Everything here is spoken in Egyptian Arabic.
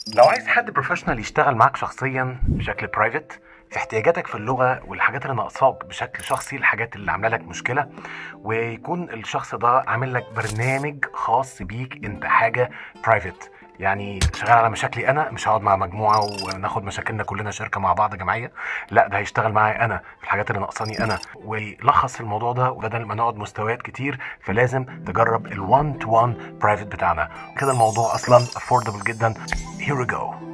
لو عايز حد بروفيشنال يشتغل معاك شخصيا بشكل برايفت في احتياجاتك في اللغه والحاجات اللي ناقصاك بشكل شخصي الحاجات اللي عامله لك مشكله ويكون الشخص ده عامل لك برنامج خاص بيك انت حاجه برايفت يعني شغال على مشاكلي انا مش هقعد مع مجموعه وناخد مشاكلنا كلنا شركه مع بعض جمعيه لا ده هيشتغل معايا انا في الحاجات اللي ناقصاني انا ويلخص الموضوع ده وبدل ما نقعد مستويات كتير فلازم تجرب ال1 تو 1 برايفت بتاعنا كده الموضوع اصلا افوردبل جدا here we go